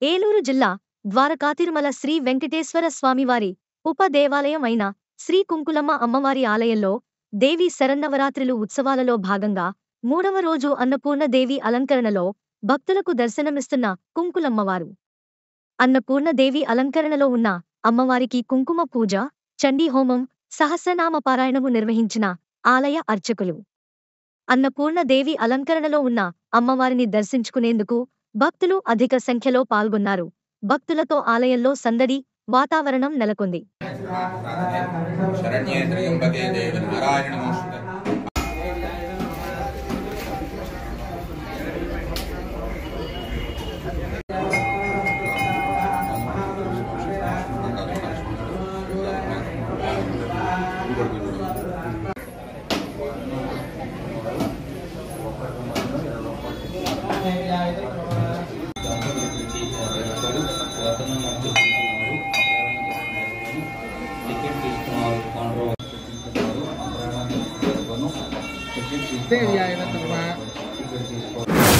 ఏలూరు జిల్లా ద్వారకాతిరుమల శ్రీ వెంకటేశ్వర స్వామివారి ఉప దేవాలయం అయిన శ్రీ కుంకులమ్మ అమ్మవారి ఆలయంలో దేవి శరన్నవరాత్రులు ఉత్సవాలలో భాగంగా మూడవ రోజు అన్నపూర్ణదేవి అలంకరణలో భక్తులకు దర్శనమిస్తున్న కుంకులమ్మవారు అన్నపూర్ణదేవి అలంకరణలో ఉన్న అమ్మవారికి కుంకుమ పూజ చండీ హోమం సహస్రనామ పారాయణము నిర్వహించిన ఆలయ అర్చకులు అన్నపూర్ణదేవి అలంకరణలో ఉన్న అమ్మవారిని దర్శించుకునేందుకు భక్తులు అధిక సంఖ్యలో పాల్గొన్నారు భక్తులతో ఆలయంలో సందడి వాతావరణం నెలకొంది శరణ్యే త్రయంబకే దేవి నారాయణ నమోస్తుతే దేవ్యాయ నమః